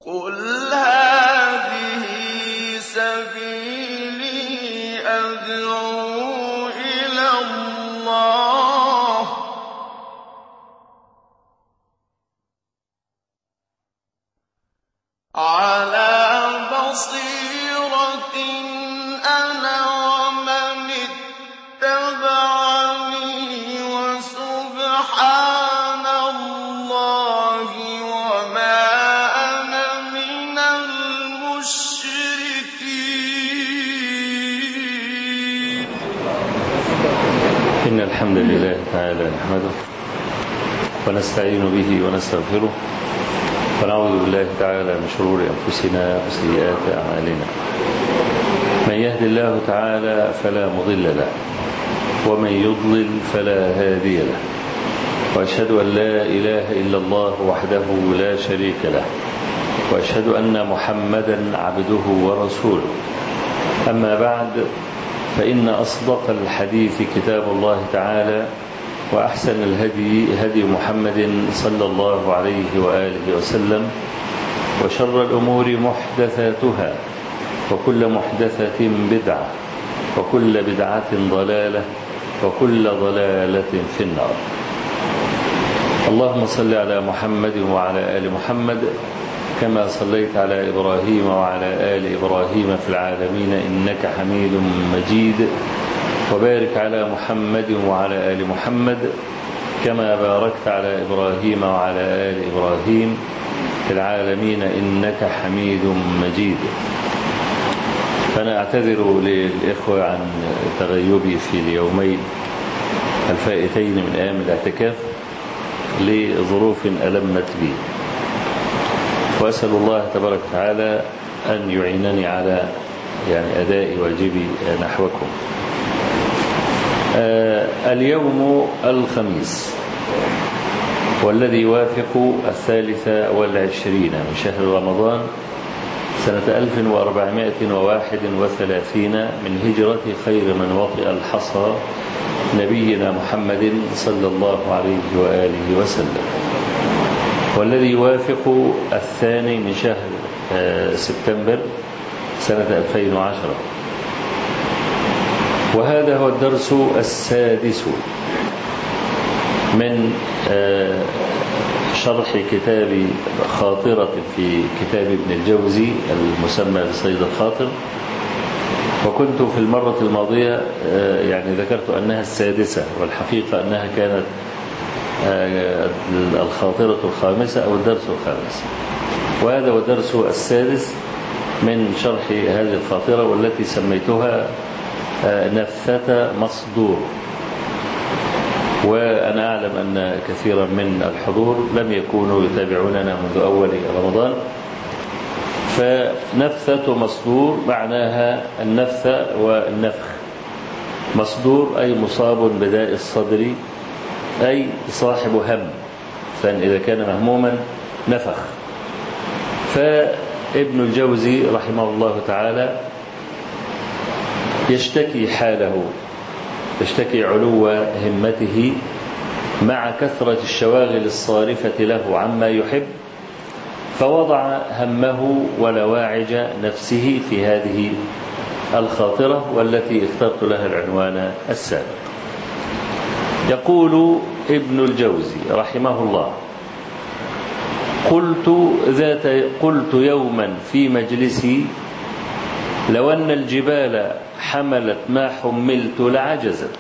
قُلْ هَٰذِهِ سَبِيلِي أَدْعُو إِلَى اللَّهِ ۚ عَلَىٰ بَصِيرَةٍ أَنَا وَمَنِ اتَّبَعَنِي ۖ وَسُبْحَانَ اللَّهِ وَمَا أَنَا مِنَ الْمُشْرِكِينَ إن الحمد لله تعالى نحمده ونستعين به ونستغفره ونعوذ بالله تعالى من شرور أنفسنا وسيئات أعمالنا من يهد الله تعالى فلا مضل له ومن يضلل فلا هادي له وأشهد أن لا إله إلا الله وحده لا شريك له وأشهد أن محمدا عبده ورسوله أما بعد فإن أصدق الحديث كتاب الله تعالى وأحسن الهدي هدي محمد صلى الله عليه وآله وسلم وشر الأمور محدثاتها وكل محدثة بدعة وكل بدعة ضلالة وكل ضلالة في النار اللهم صل على محمد وعلى آل محمد كما صليت على إبراهيم وعلى آل إبراهيم في العالمين إنك حميد مجيد وبارك على محمد وعلى آل محمد كما باركت على إبراهيم وعلى آل إبراهيم في العالمين إنك حميد مجيد فأنا أعتذر للإخوة عن تغيبي في اليومين الفائتين من أيام الاعتكاف لظروف ألمت بي وأسأل الله تبارك وتعالى أن يعينني على يعني أداء واجبي نحوكم آه اليوم الخميس والذي يوافق الثالثة والعشرين من شهر رمضان سنة 1431 من هجرة خير من وطئ الحصى نبينا محمد صلى الله عليه وآله وسلم والذي يوافق الثاني من شهر سبتمبر سنة 2010 وهذا هو الدرس السادس من شرح كتاب خاطرة في كتاب ابن الجوزي المسمى بصيد الخاطر وكنت في المرة الماضية يعني ذكرت أنها السادسة والحقيقة أنها كانت الخاطرة الخامسة أو الدرس الخامس وهذا هو الدرس السادس من شرح هذه الخاطرة والتي سميتها نفثة مصدور وأنا أعلم أن كثيرا من الحضور لم يكونوا يتابعوننا منذ أول رمضان فنفثة مصدور معناها النفثة والنفخ مصدور أي مصاب بداء الصدر أي صاحب هم فإذا كان مهموما نفخ فابن الجوزي رحمه الله تعالى يشتكي حاله يشتكي علو همته مع كثرة الشواغل الصارفة له عما يحب فوضع همه ولواعج نفسه في هذه الخاطرة والتي اخترت لها العنوان السابق يقول ابن الجوزي رحمه الله قلت ذات قلت يوما في مجلسي لو أن الجبال حملت ما حملت لعجزت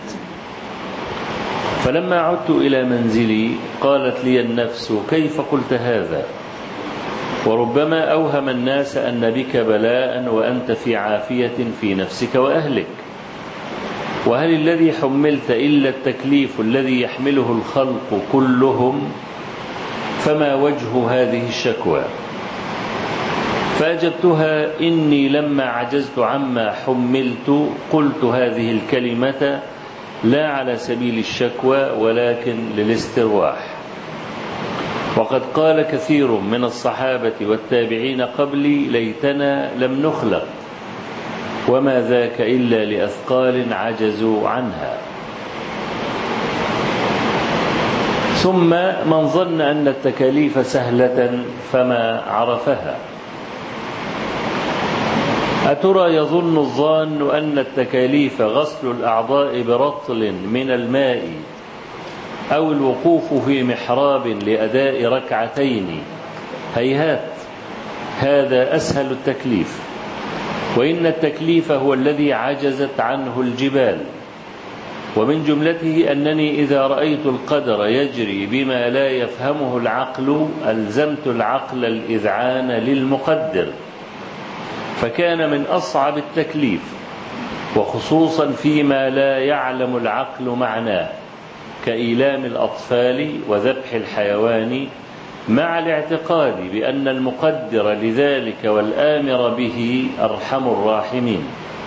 فلما عدت إلى منزلي قالت لي النفس كيف قلت هذا وربما أوهم الناس أن بك بلاء وأنت في عافية في نفسك وأهلك وهل الذي حملت إلا التكليف الذي يحمله الخلق كلهم فما وجه هذه الشكوى فأجبتها إني لما عجزت عما حملت قلت هذه الكلمة لا على سبيل الشكوى ولكن للاسترواح وقد قال كثير من الصحابة والتابعين قبلي ليتنا لم نخلق وما ذاك إلا لأثقال عجزوا عنها ثم من ظن أن التكاليف سهلة فما عرفها أترى يظن الظان أن التكاليف غسل الأعضاء برطل من الماء أو الوقوف في محراب لأداء ركعتين هيهات هذا أسهل التكليف وإن التكليف هو الذي عجزت عنه الجبال ومن جملته أنني إذا رأيت القدر يجري بما لا يفهمه العقل ألزمت العقل الإذعان للمقدر فكان من أصعب التكليف وخصوصا فيما لا يعلم العقل معناه كإيلام الأطفال وذبح الحيوان مع الاعتقاد بأن المقدر لذلك والآمر به أرحم الراحمين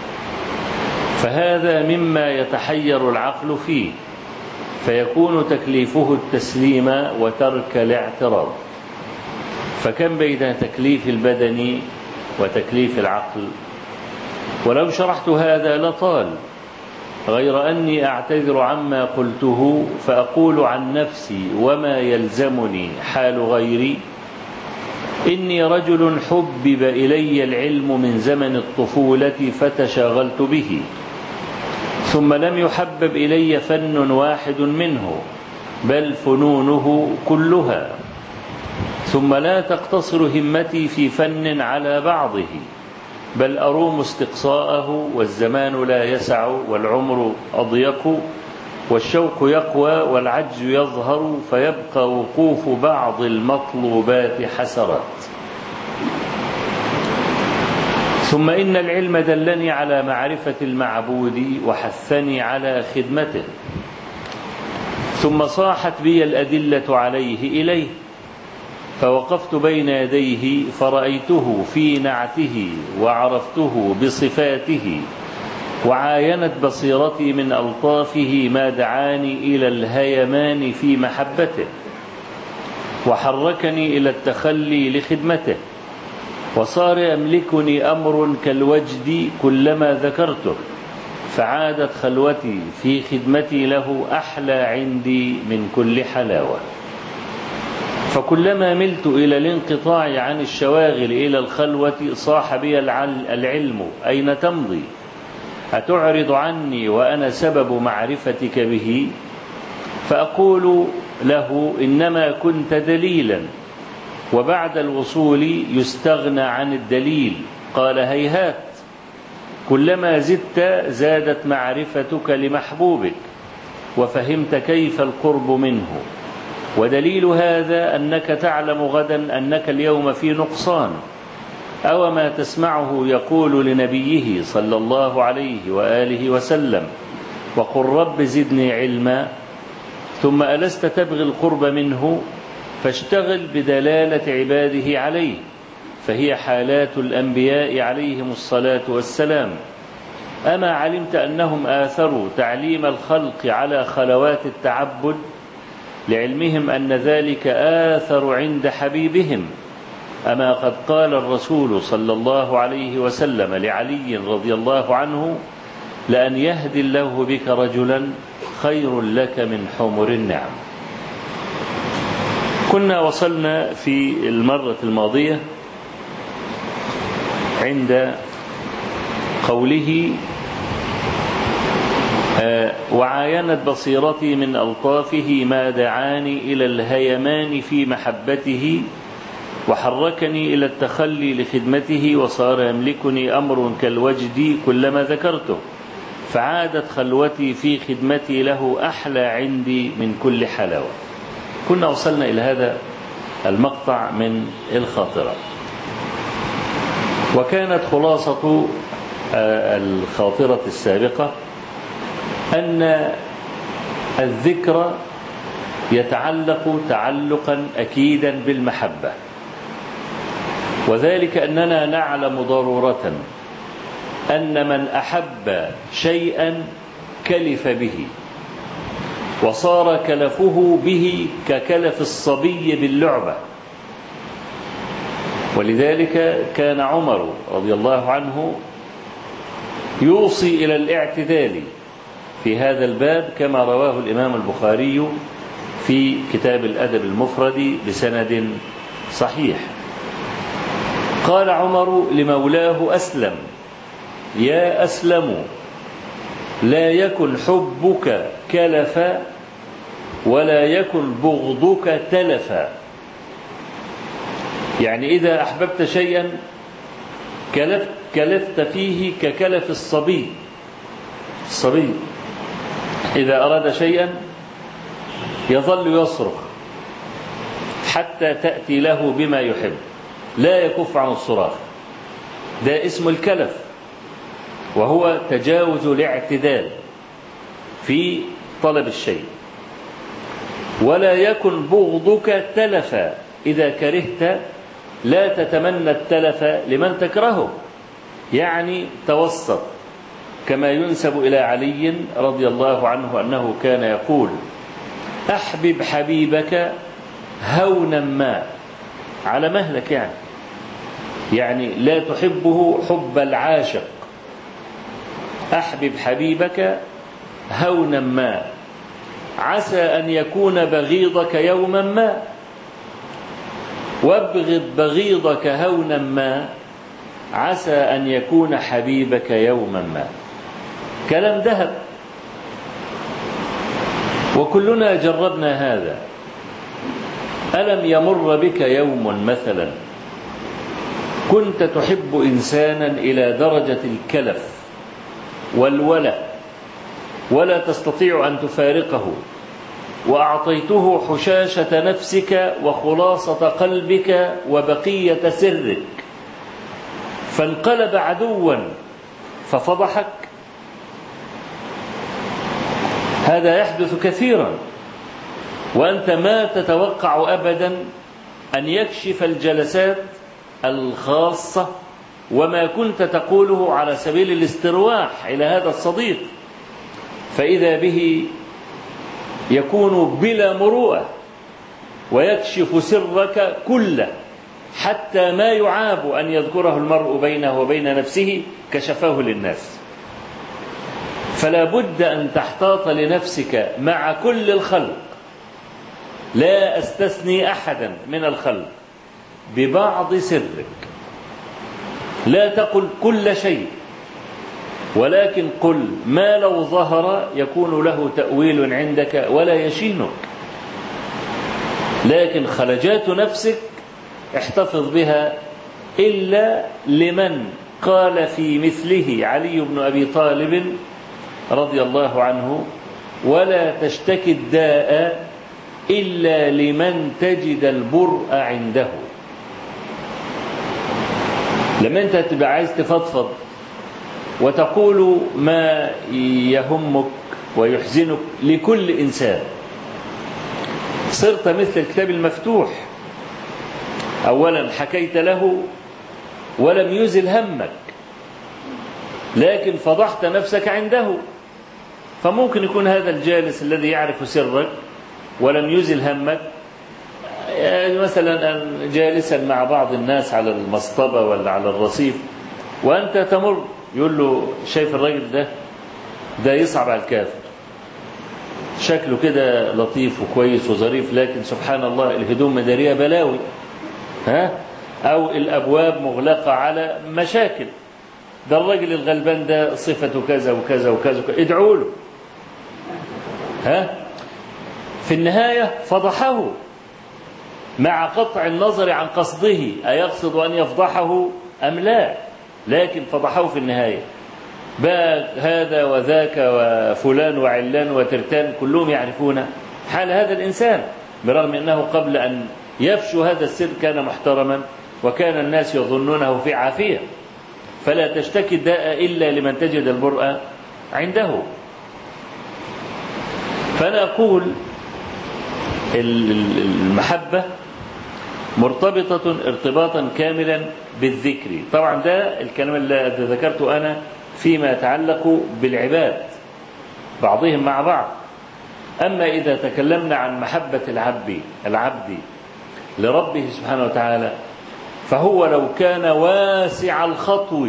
فهذا مما يتحير العقل فيه فيكون تكليفه التسليم وترك الاعتراض فكم بين تكليف البدن وتكليف العقل ولو شرحت هذا لطال غير أني أعتذر عما قلته فأقول عن نفسي وما يلزمني حال غيري إني رجل حبب إلي العلم من زمن الطفولة فتشاغلت به ثم لم يحبب إلي فن واحد منه بل فنونه كلها ثم لا تقتصر همتي في فن على بعضه بل أروم استقصاءه والزمان لا يسع والعمر أضيق والشوق يقوى والعجز يظهر فيبقى وقوف بعض المطلوبات حسرات ثم إن العلم دلني على معرفة المعبود وحثني على خدمته ثم صاحت بي الأدلة عليه إليه فوقفت بين يديه فرأيته في نعته وعرفته بصفاته وعاينت بصيرتي من ألطافه ما دعاني إلى الهيمان في محبته وحركني إلى التخلي لخدمته وصار يملكني أمر كالوجد كلما ذكرته فعادت خلوتي في خدمتي له أحلى عندي من كل حلاوة فكلما ملت إلى الانقطاع عن الشواغل إلى الخلوة صاح بي العلم أين تمضي أتعرض عني وأنا سبب معرفتك به فأقول له إنما كنت دليلا وبعد الوصول يستغنى عن الدليل قال هيهات كلما زدت زادت معرفتك لمحبوبك وفهمت كيف القرب منه ودليل هذا أنك تعلم غدا أنك اليوم في نقصان أو ما تسمعه يقول لنبيه صلى الله عليه وآله وسلم وقل رب زدني علما ثم ألست تبغي القرب منه فاشتغل بدلالة عباده عليه فهي حالات الأنبياء عليهم الصلاة والسلام أما علمت أنهم آثروا تعليم الخلق على خلوات التعبد لعلمهم أن ذلك آثر عند حبيبهم أما قد قال الرسول صلى الله عليه وسلم لعلي رضي الله عنه لأن يهدي الله بك رجلا خير لك من حمر النعم كنا وصلنا في المرة الماضية عند قوله وعاينت بصيرتي من ألطافه ما دعاني إلى الهيمان في محبته وحركني إلى التخلي لخدمته وصار يملكني أمر كالوجد كلما ذكرته فعادت خلوتي في خدمتي له أحلى عندي من كل حلاوة كنا وصلنا إلى هذا المقطع من الخاطرة وكانت خلاصة الخاطرة السابقة أن الذكر يتعلق تعلقا أكيدا بالمحبة وذلك أننا نعلم ضرورة أن من أحب شيئا كلف به وصار كلفه به ككلف الصبي باللعبة ولذلك كان عمر رضي الله عنه يوصي إلى الاعتدال في هذا الباب كما رواه الإمام البخاري في كتاب الأدب المفرد بسند صحيح قال عمر لمولاه أسلم يا أسلم لا يكن حبك كلفا ولا يكن بغضك تلفا يعني إذا أحببت شيئا كلفت, كلفت فيه ككلف الصبي الصبي إذا أراد شيئا يظل يصرخ حتى تأتي له بما يحب لا يكف عن الصراخ ده اسم الكلف وهو تجاوز الاعتدال في طلب الشيء ولا يكن بغضك تلفا إذا كرهت لا تتمنى التلف لمن تكرهه يعني توسط كما ينسب إلى علي رضي الله عنه أنه كان يقول أحبب حبيبك هونا ما على مهلك يعني يعني لا تحبه حب العاشق أحبب حبيبك هونا ما عسى أن يكون بغيضك يوما ما وابغض بغيضك هونا ما عسى أن يكون حبيبك يوما ما كلام ذهب وكلنا جربنا هذا ألم يمر بك يوم مثلا كنت تحب إنسانا إلى درجة الكلف والولى ولا تستطيع أن تفارقه وأعطيته حشاشة نفسك وخلاصة قلبك وبقية سرك فانقلب عدوا ففضحك هذا يحدث كثيرا وأنت ما تتوقع أبدا أن يكشف الجلسات الخاصة وما كنت تقوله على سبيل الاسترواح إلى هذا الصديق فإذا به يكون بلا مروءة ويكشف سرك كله حتى ما يعاب أن يذكره المرء بينه وبين نفسه كشفاه للناس فلا بد أن تحتاط لنفسك مع كل الخلق لا أستثني أحدا من الخلق ببعض سرك لا تقل كل شيء ولكن قل ما لو ظهر يكون له تأويل عندك ولا يشينك لكن خلجات نفسك احتفظ بها إلا لمن قال في مثله علي بن أبي طالب رضي الله عنه ولا تشتكي الداء إلا لمن تجد البرء عنده لما أنت تبقى عايز تفضفض وتقول ما يهمك ويحزنك لكل إنسان صرت مثل الكتاب المفتوح أولا حكيت له ولم يزل همك لكن فضحت نفسك عنده فممكن يكون هذا الجالس الذي يعرف سرك ولم يزل همك يعني مثلا جالسا مع بعض الناس على المصطبة ولا على الرصيف وأنت تمر يقول له شايف الراجل ده ده يصعب على الكافر شكله كده لطيف وكويس وظريف لكن سبحان الله الهدوم مدارية بلاوي ها أو الأبواب مغلقة على مشاكل ده الراجل الغلبان ده صفته كذا وكذا وكذا, وكذا. ادعوا له ها في النهاية فضحه مع قطع النظر عن قصده أيقصد أن يفضحه أم لا لكن فضحه في النهاية بقى هذا وذاك وفلان وعلان وترتان كلهم يعرفون حال هذا الإنسان برغم أنه قبل أن يفشو هذا السر كان محترما وكان الناس يظنونه في عافية فلا تشتكي الداء إلا لمن تجد البرء عنده فأنا أقول المحبة مرتبطة ارتباطا كاملا بالذكر طبعا ده الكلام اللي ذكرته أنا فيما يتعلق بالعباد بعضهم مع بعض أما إذا تكلمنا عن محبة العبد العبد لربه سبحانه وتعالى فهو لو كان واسع الخطو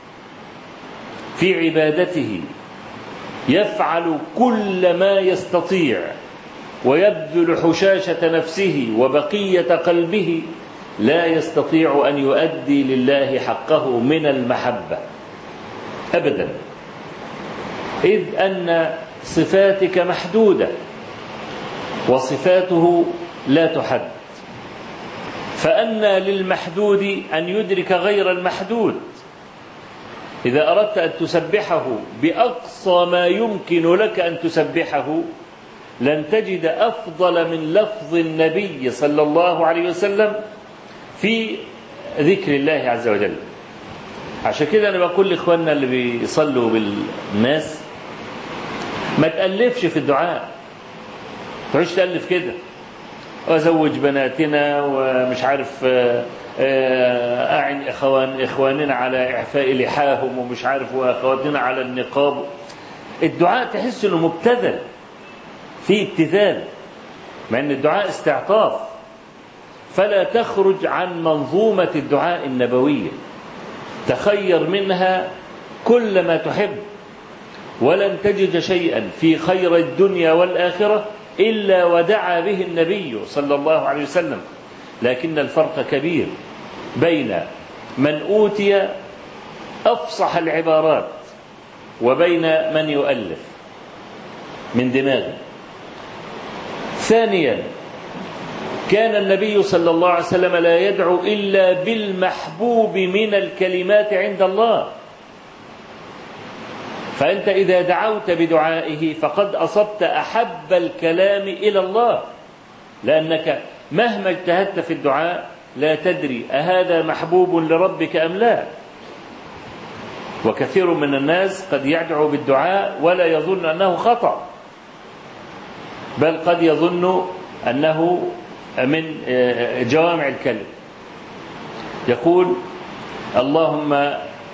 في عبادته يفعل كل ما يستطيع ويبذل حشاشة نفسه وبقية قلبه لا يستطيع أن يؤدي لله حقه من المحبة أبدا إذ أن صفاتك محدودة وصفاته لا تحد فأن للمحدود أن يدرك غير المحدود إذا أردت أن تسبحه بأقصى ما يمكن لك أن تسبحه لن تجد أفضل من لفظ النبي صلى الله عليه وسلم في ذكر الله عز وجل عشان كده أنا بقول لإخواننا اللي بيصلوا بالناس ما تألفش في الدعاء تعيش تألف كده وزوج بناتنا ومش عارف أعن إخوان إخواننا على إعفاء لحاهم ومش عارف وأخواتنا على النقاب الدعاء تحس إنه مبتذل في ابتذال مع أن الدعاء استعطاف فلا تخرج عن منظومة الدعاء النبوية تخير منها كل ما تحب ولن تجد شيئا في خير الدنيا والآخرة إلا ودعا به النبي صلى الله عليه وسلم لكن الفرق كبير بين من أوتي أفصح العبارات وبين من يؤلف من دماغه ثانيا كان النبي صلى الله عليه وسلم لا يدعو إلا بالمحبوب من الكلمات عند الله فأنت إذا دعوت بدعائه فقد أصبت أحب الكلام إلى الله لأنك مهما اجتهدت في الدعاء لا تدري أهذا محبوب لربك أم لا وكثير من الناس قد يدعو بالدعاء ولا يظن أنه خطأ بل قد يظن أنه من جوامع الكلم يقول اللهم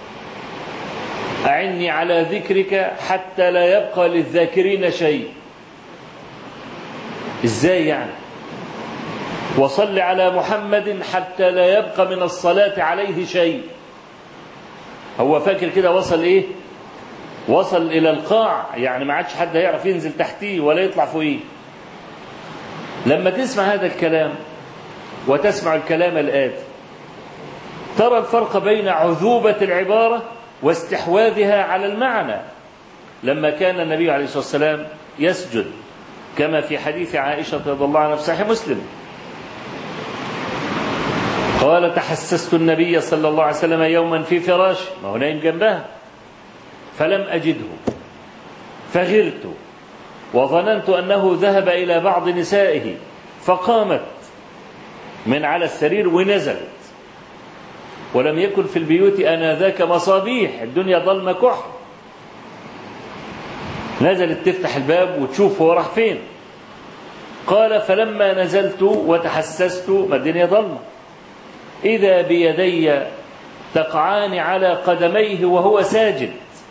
أعني على ذكرك حتى لا يبقى للذاكرين شيء إزاي يعني وصل على محمد حتى لا يبقى من الصلاة عليه شيء هو فاكر كده وصل إيه وصل إلى القاع يعني ما عادش حد هيعرف ينزل تحتيه ولا يطلع فوقيه لما تسمع هذا الكلام وتسمع الكلام الآتي ترى الفرق بين عذوبة العبارة واستحواذها على المعنى لما كان النبي عليه الصلاة والسلام يسجد كما في حديث عائشة رضي الله عنها في صحيح مسلم قال تحسست النبي صلى الله عليه وسلم يوما في فراش ما هو نايم جنبها فلم أجده فغرت وظننت أنه ذهب إلى بعض نسائه فقامت من على السرير ونزلت ولم يكن في البيوت آنذاك مصابيح الدنيا ضلمة كحل نزلت تفتح الباب وتشوف هو راح فين قال فلما نزلت وتحسست ما الدنيا ضلمة إذا بيدي تقعان على قدميه وهو ساجد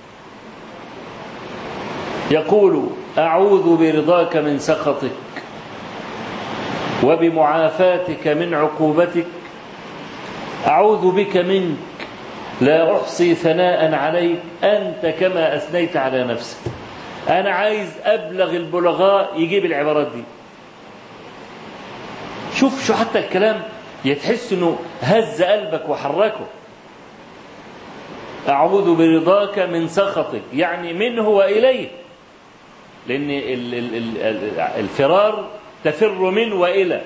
يقول أعوذ برضاك من سخطك وبمعافاتك من عقوبتك أعوذ بك منك لا أحصي ثناء عليك أنت كما أثنيت على نفسك أنا عايز أبلغ البلغاء يجيب العبارات دي شوف شو حتى الكلام يتحس انه هز قلبك وحركه أعوذ برضاك من سخطك يعني منه وإليه لأن الفرار تفر من وإلى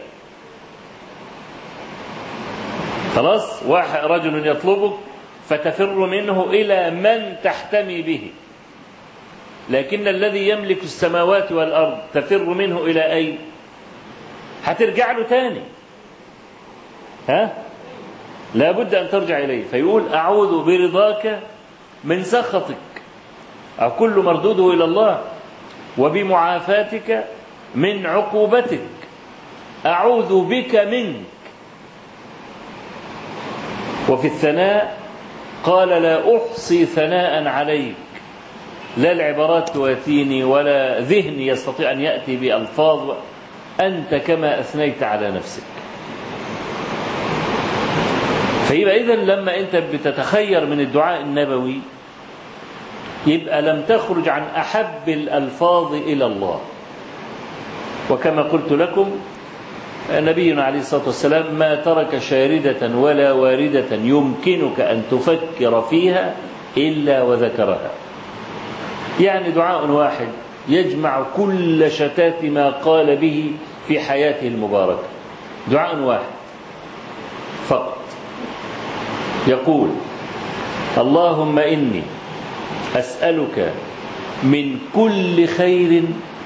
خلاص واحد رجل يطلبك فتفر منه إلى من تحتمي به لكن الذي يملك السماوات والأرض تفر منه إلى أين هترجع له تاني ها لابد أن ترجع إليه فيقول أعوذ برضاك من سخطك أو كل مردوده إلى الله وبمعافاتك من عقوبتك أعوذ بك منك وفي الثناء قال لا أحصي ثناء عليك لا العبارات تواتيني ولا ذهني يستطيع أن يأتي بألفاظ أنت كما أثنيت على نفسك فيبقى إذا لما أنت بتتخير من الدعاء النبوي يبقى لم تخرج عن أحب الألفاظ إلى الله وكما قلت لكم نبينا عليه الصلاة والسلام ما ترك شاردة ولا واردة يمكنك أن تفكر فيها إلا وذكرها يعني دعاء واحد يجمع كل شتات ما قال به في حياته المباركة دعاء واحد فقط يقول اللهم إني أسألك من كل خير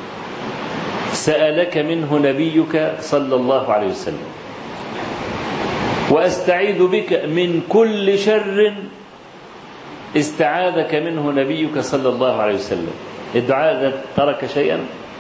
سألك منه نبيك صلى الله عليه وسلم وأستعيذ بك من كل شر استعاذك منه نبيك صلى الله عليه وسلم الدعاء ده ترك شيئا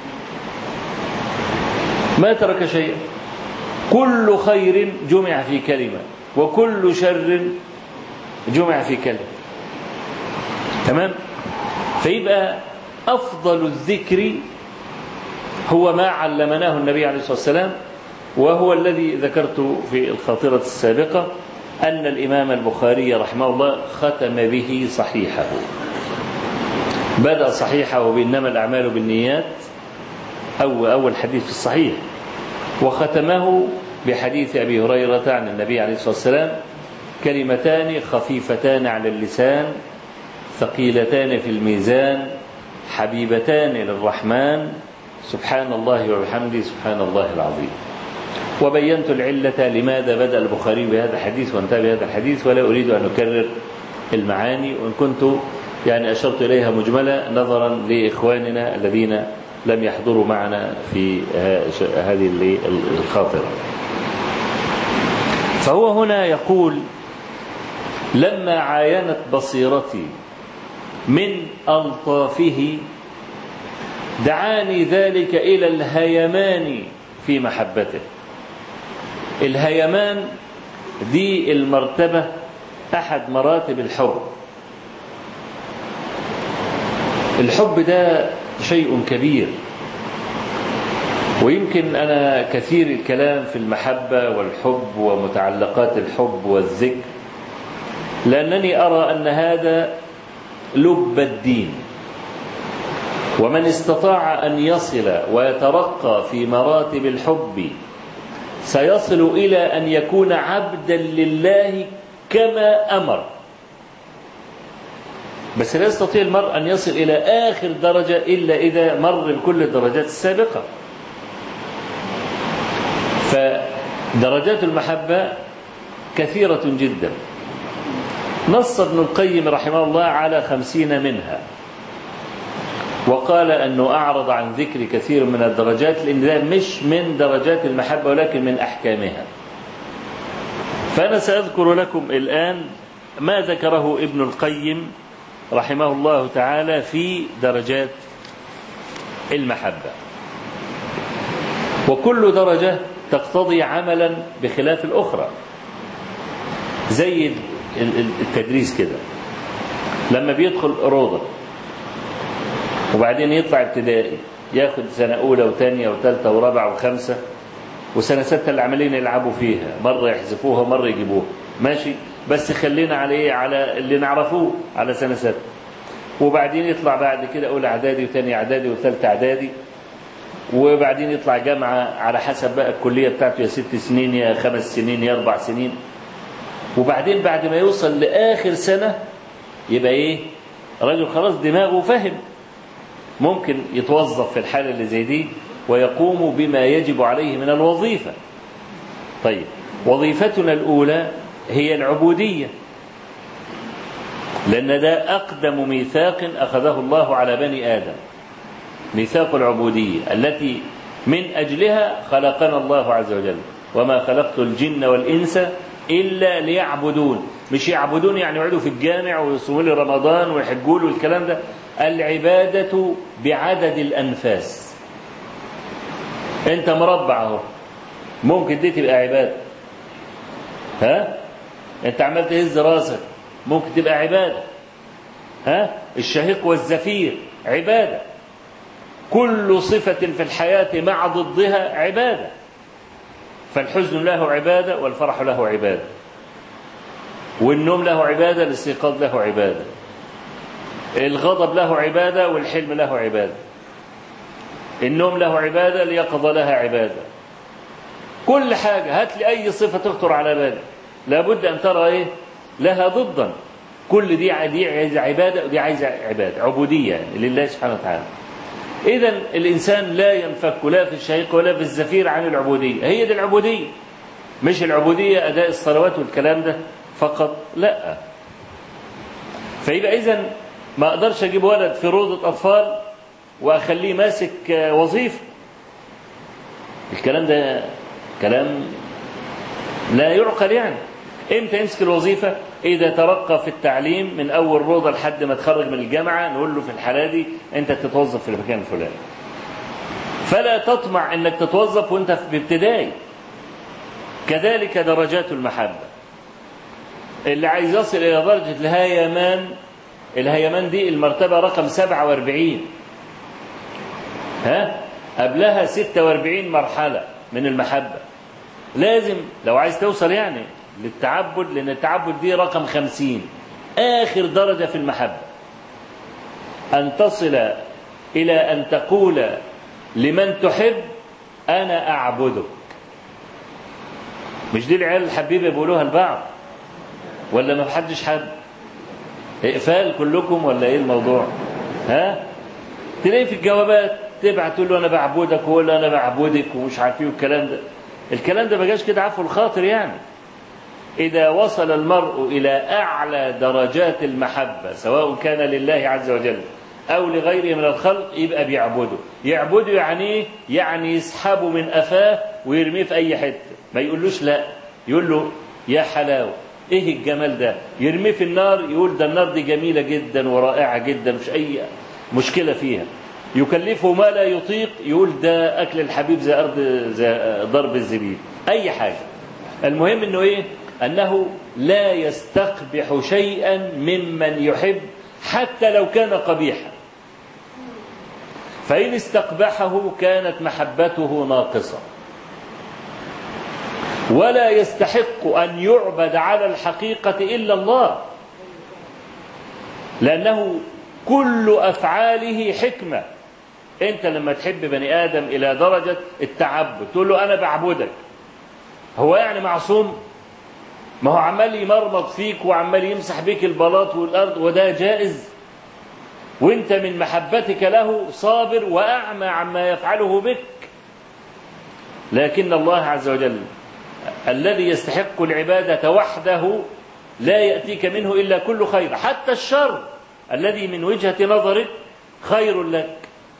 ما ترك شيئا كل خير جمع في كلمة وكل شر جمع في كلمة تمام فيبقى أفضل الذكر هو ما علمناه النبي عليه الصلاة والسلام وهو الذي ذكرت في الخاطرة السابقة أن الإمام البخاري رحمه الله ختم به صحيحه بدأ صحيحه بإنما الأعمال بالنيات أو أول حديث في الصحيح وختمه بحديث أبي هريرة عن النبي عليه الصلاة والسلام كلمتان خفيفتان على اللسان ثقيلتان في الميزان حبيبتان للرحمن سبحان الله وبحمده سبحان الله العظيم وبينت العلة لماذا بدأ البخاري بهذا الحديث وانتهى بهذا الحديث ولا أريد أن أكرر المعاني وإن كنت يعني أشرت إليها مجملة نظرا لإخواننا الذين لم يحضروا معنا في هذه الخاطرة فهو هنا يقول لما عاينت بصيرتي من ألطافه دعاني ذلك إلى الهيمان في محبته الهيمان دي المرتبة أحد مراتب الحب الحب ده شيء كبير ويمكن أنا كثير الكلام في المحبة والحب ومتعلقات الحب والذكر لأنني أرى أن هذا لب الدين ومن استطاع أن يصل ويترقى في مراتب الحب سيصل إلى أن يكون عبدا لله كما أمر بس لا يستطيع المرء أن يصل إلى آخر درجة إلا إذا مر بكل الدرجات السابقة فدرجات المحبة كثيرة جدا نص ابن القيم رحمه الله على خمسين منها وقال أنه أعرض عن ذكر كثير من الدرجات لأن ده مش من درجات المحبة ولكن من أحكامها فأنا سأذكر لكم الآن ما ذكره ابن القيم رحمه الله تعالى في درجات المحبة وكل درجة تقتضي عملا بخلاف الأخرى زي التدريس كده لما بيدخل روضة وبعدين يطلع ابتدائي ياخد سنة أولى وثانية وثالثة ورابعة وخمسة وسنة ستة اللي عمالين يلعبوا فيها مرة يحذفوها ومرة يجيبوها ماشي بس خلينا على ايه على اللي نعرفوه على سنة ستة وبعدين يطلع بعد كده أولى إعدادي وثاني إعدادي وثالثة إعدادي وبعدين يطلع جامعة على حسب بقى الكلية بتاعته يا ست سنين يا خمس سنين يا أربع سنين وبعدين بعد ما يوصل لآخر سنة يبقى إيه راجل خلاص دماغه فهم ممكن يتوظف في الحالة اللي زي دي ويقوم بما يجب عليه من الوظيفة طيب وظيفتنا الأولى هي العبودية لأن ده أقدم ميثاق أخذه الله على بني آدم ميثاق العبودية التي من أجلها خلقنا الله عز وجل وما خلقت الجن والإنس إلا ليعبدون مش يعبدون يعني يقعدوا في الجامع ويصوموا لي رمضان ويحجوا له والكلام ده العبادة بعدد الأنفاس أنت مربع أهو ممكن دي تبقى عبادة ها أنت عمال تهز راسك ممكن تبقى عبادة ها الشهيق والزفير عبادة كل صفة في الحياة مع ضدها عبادة فالحزن له عبادة والفرح له عبادة والنوم له عبادة الاستيقاظ له عبادة الغضب له عبادة والحلم له عبادة النوم له عبادة اليقظة لها عبادة كل حاجة هات لي أي صفة تخطر على بالك لابد أن ترى إيه لها ضدا كل دي دي عايزة عبادة ودي عايزة عبادة عبودية يعني لله سبحانه وتعالى إذا الإنسان لا ينفك لا في الشهيق ولا في الزفير عن العبودية هي دي العبودية مش العبودية أداء الصلوات والكلام ده فقط لا فيبقى إذا ما أقدرش أجيب ولد في روضة أطفال وأخليه ماسك وظيفة الكلام ده كلام لا يعقل يعني امتى يمسك الوظيفة إذا ترقى في التعليم من أول روضة لحد ما تخرج من الجامعة نقول له في الحالة دي أنت تتوظف في المكان الفلاني فلا تطمع أنك تتوظف وأنت في ابتدائي كذلك درجات المحبة اللي عايز يصل إلى درجة الهيمان الهيمان دي المرتبة رقم 47 ها قبلها 46 مرحلة من المحبة لازم لو عايز توصل يعني للتعبد لأن التعبد دي رقم خمسين آخر درجة في المحبة أن تصل إلى أن تقول لمن تحب أنا أعبدك مش دي العيال الحبيبة بيقولوها لبعض ولا ما حدش حد إقفال كلكم ولا إيه الموضوع ها تلاقي في الجوابات تبعت تقول له أنا بعبدك ويقول له أنا بعبدك ومش عارف إيه والكلام ده الكلام ده ما جاش كده عفو الخاطر يعني إذا وصل المرء إلى أعلى درجات المحبة سواء كان لله عز وجل أو لغيره من الخلق يبقى بيعبده يعبده يعني إيه؟ يعني يسحبه من أفاه ويرميه في أي حتة ما يقولوش لا يقول له يا حلاوة إيه الجمال ده يرميه في النار يقول ده النار دي جميلة جدا ورائعة جدا مش أي مشكلة فيها يكلفه ما لا يطيق يقول ده أكل الحبيب زي أرض زي ضرب الزبيب أي حاجة المهم أنه إيه أنه لا يستقبح شيئا ممن يحب حتى لو كان قبيحا فإن استقبحه كانت محبته ناقصة ولا يستحق أن يعبد على الحقيقة إلا الله لأنه كل أفعاله حكمة أنت لما تحب بني آدم إلى درجة التعبد تقول له أنا بعبدك هو يعني معصوم ما هو عمال يمرمط فيك وعمال يمسح بيك البلاط والأرض وده جائز وانت من محبتك له صابر وأعمى عما يفعله بك لكن الله عز وجل الذي يستحق العبادة وحده لا يأتيك منه إلا كل خير حتى الشر الذي من وجهة نظرك خير لك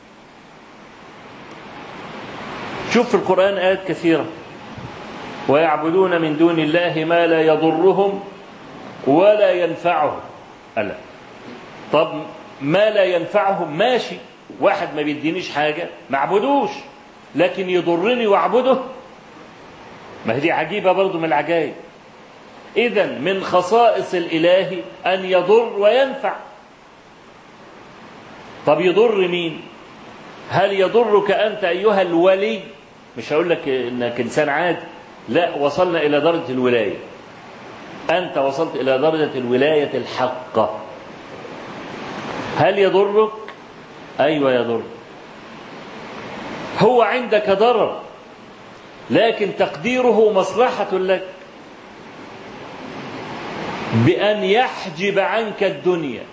شوف في القرآن آيات كثيرة ويعبدون من دون الله ما لا يضرهم ولا ينفعهم ألا طب ما لا ينفعهم ماشي واحد ما بيدينيش حاجة ما اعبدوش لكن يضرني واعبده ما هي دي عجيبة برضو من العجائب إذا من خصائص الإله أن يضر وينفع طب يضر مين هل يضرك أنت أيها الولي مش هقول لك إنك إنسان عادي لا وصلنا إلى درجة الولاية أنت وصلت إلى درجة الولاية الحقة هل يضرك أيوة يضر هو عندك ضرر لكن تقديره مصلحة لك بأن يحجب عنك الدنيا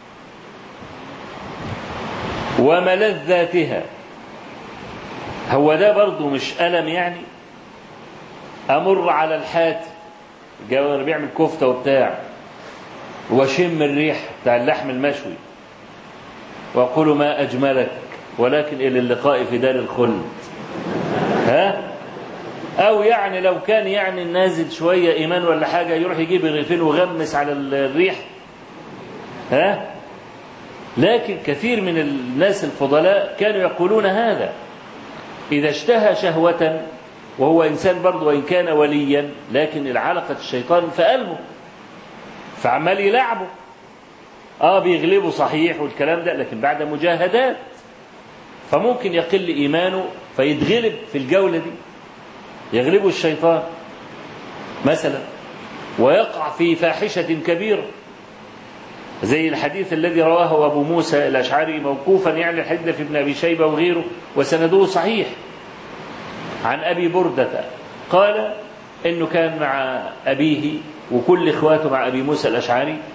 وملذاتها هو ده برضه مش ألم يعني أمر على الحات جاور بيعمل كفتة وبتاع وشم الريح بتاع اللحم المشوي وأقول ما أجملك ولكن إلى اللقاء في دار الخلد ها أو يعني لو كان يعني نازل شوية إيمان ولا حاجة يروح يجيب الرغيفين وغمس على الريح ها لكن كثير من الناس الفضلاء كانوا يقولون هذا إذا اشتهى شهوة وهو إنسان برضه وإن كان وليا لكن العلقة الشيطان في قلبه فعمال يلعبه اه بيغلبه صحيح والكلام ده لكن بعد مجاهدات فممكن يقل إيمانه فيتغلب في الجولة دي يغلبه الشيطان مثلا ويقع في فاحشة كبيرة زي الحديث الذي رواه أبو موسى الأشعري موقوفا يعني الحديث في ابن أبي شيبة وغيره وسنده صحيح عن أبي بردة قال إنه كان مع أبيه وكل إخواته مع أبي موسى الأشعري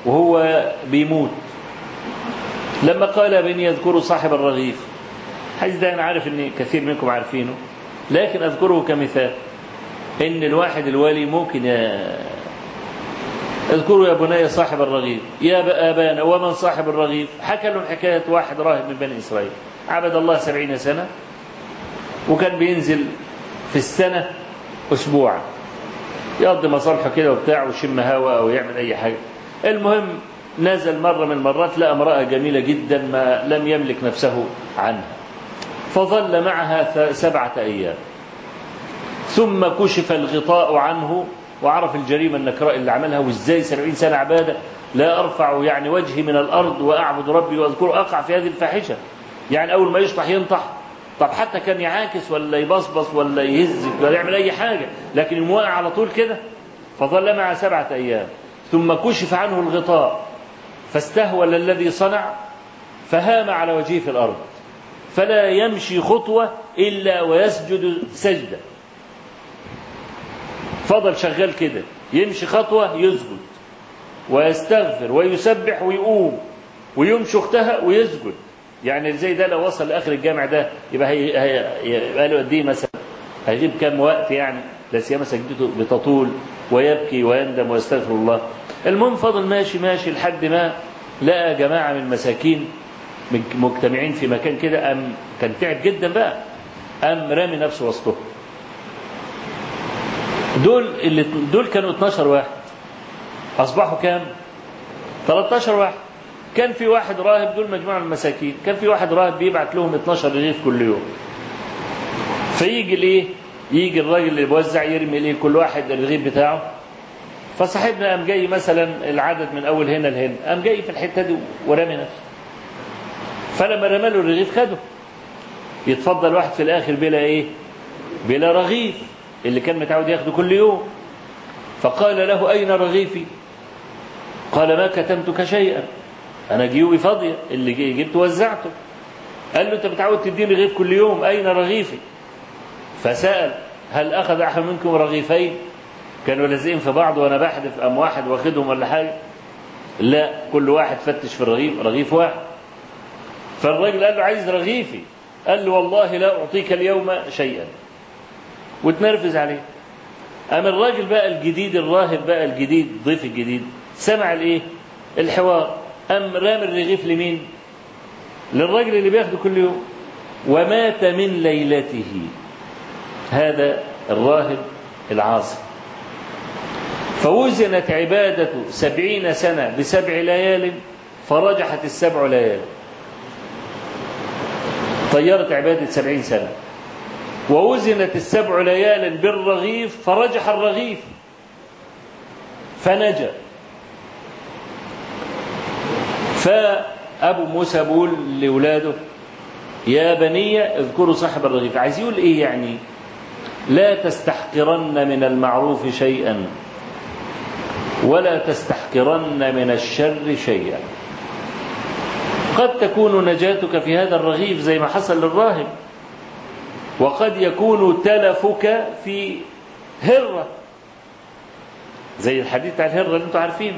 وهو بيموت لما قال بني يذكروا صاحب الرغيف حديث ده أنا عارف أن كثير منكم عارفينه لكن أذكره كمثال إن الواحد الوالي ممكن ي- اذكروا يا بني صاحب الرغيف يا أبانا ومن صاحب الرغيف حكى له حكاية واحد راهب من بني إسرائيل عبد الله سبعين سنة وكان بينزل في السنة أسبوعا يقضي مصالحه كده وبتاع ويشم هوا أو يعمل أي حاجة المهم نزل مرة من المرات لقى امرأة جميلة جدا ما لم يملك نفسه عنها فظل معها ث- سبعة أيام ثم كشف الغطاء عنه وعرف الجريمة النكراء اللي عملها وازاي سبعين سنة عبادة لا أرفع يعني وجهي من الأرض وأعبد ربي وأذكر أقع في هذه الفاحشة يعني أول ما يشطح ينطح طب حتى كان يعاكس ولا يبصبص ولا يهز ولا يعمل أي حاجة لكن المواقع على طول كده فظل معه سبعة أيام ثم كشف عنه الغطاء فاستهول الذي صنع فهام على وجهه في الأرض فلا يمشي خطوة إلا ويسجد سجدة فضل شغال كده يمشي خطوة يسجد ويستغفر ويسبح ويقوم ويمشي اختها ويسجد يعني زي ده لو وصل لاخر الجامع ده يبقى هي هي يبقى له قد ايه مثلا هيغيب كام وقت يعني لا سيما سجدته بتطول ويبكي ويندم ويستغفر الله المهم فضل ماشي ماشي لحد ما لقى جماعه من المساكين مجتمعين في مكان كده قام كان تعب جدا بقى قام رامي نفسه وسطهم دول اللي دول كانوا 12 واحد اصبحوا كام 13 واحد كان في واحد راهب دول مجموعه من المساكين كان في واحد راهب بيبعت لهم 12 رغيف كل يوم فيجي الايه يجي الراجل اللي بيوزع يرمي ليه كل واحد الرغيف بتاعه فصاحبنا قام جاي مثلا العدد من اول هنا لهنا قام جاي في الحته دي ورامي نفسه فلما رمى له الرغيف خده يتفضل واحد في الاخر بلا ايه بلا رغيف اللي كان متعود ياخده كل يوم فقال له اين رغيفي قال ما كتمتك شيئا انا جيوبي فاضيه اللي جي- جبت وزعته قال له انت متعود تديني رغيف كل يوم اين رغيفي فسال هل اخذ احد منكم رغيفين كانوا لازقين في بعض وانا بحذف ام واحد واخدهم ولا حاجه لا كل واحد فتش في الرغيف رغيف واحد فالراجل قال له عايز رغيفي قال له والله لا اعطيك اليوم شيئا وتنرفز عليه قام الراجل بقى الجديد الراهب بقى الجديد ضيف الجديد سمع الايه الحوار قام رام الرغيف لمين للراجل اللي بياخده كل يوم ومات من ليلته هذا الراهب العاصي فوزنت عبادة سبعين سنة بسبع ليال فرجحت السبع ليال طيرت عبادة سبعين سنة ووزنت السبع ليال بالرغيف فرجح الرغيف فنجا فأبو موسى بيقول لأولاده يا بني اذكروا صاحب الرغيف عايز يقول ايه يعني لا تستحقرن من المعروف شيئا ولا تستحقرن من الشر شيئا قد تكون نجاتك في هذا الرغيف زي ما حصل للراهب وقد يكون تلفك في هرة زي الحديث بتاع الهرة اللي انتم عارفينه